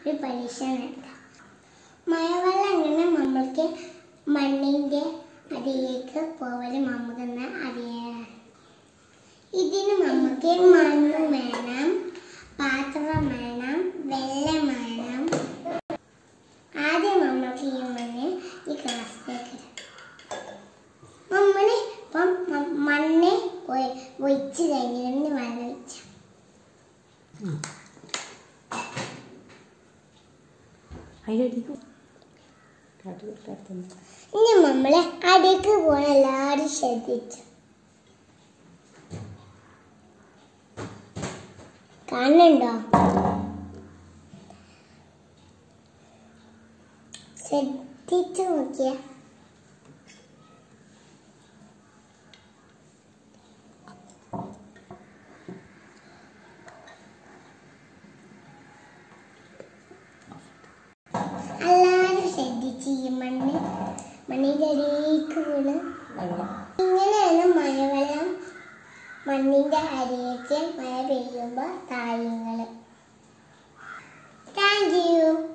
ഒരു പരീക്ഷണം എടുക്കാം മഴവെള്ളം എങ്ങനെ നമ്മൾക്ക് മണ്ണിൻ്റെ അടിയിലേക്ക് പോവല് നമുക്കെന്ന് അറിയാം ഇതിന് നമുക്ക് മണ്ണ് വേണം പാത്രം വേണം വെള്ളം വേണം ആദ്യം നമ്മൾക്ക് ഈ മണ്ണ് ഈ ഗ്ലാസ്സിലേക്ക് ഇടാം നമ്മൾ ഇപ്പം മ- മണ്ണ് ഒഴി- ഒഴിച്ച് കഴിഞ്ഞിട്ട് വെള്ളം ഒഴിച്ച അതിലടിക്കും കാട്ട് കാട്ടുന്നു ഇനി നമ്മളെ അടിക്ക് പോണ എല്ലാവരും ശ്രദ്ധിച്ചു കാണുന്നുണ്ടോ ശ്രദ്ധിച്ചു നോക്കിയ എല്ലാവരും ശ്രദ്ധിച്ച് ഈ മണ്ണ് മണ്ണിൻ്റെ അടിയിലേക്ക് വീണ് വെള്ളം ഇങ്ങനെയാണ് മഴവെള്ളം മണ്ണിന്റെ അടിയേക്ക് മഴ പെയ്യുമ്പോൾ താഴ്ങ്ങൾ താങ്ക് യു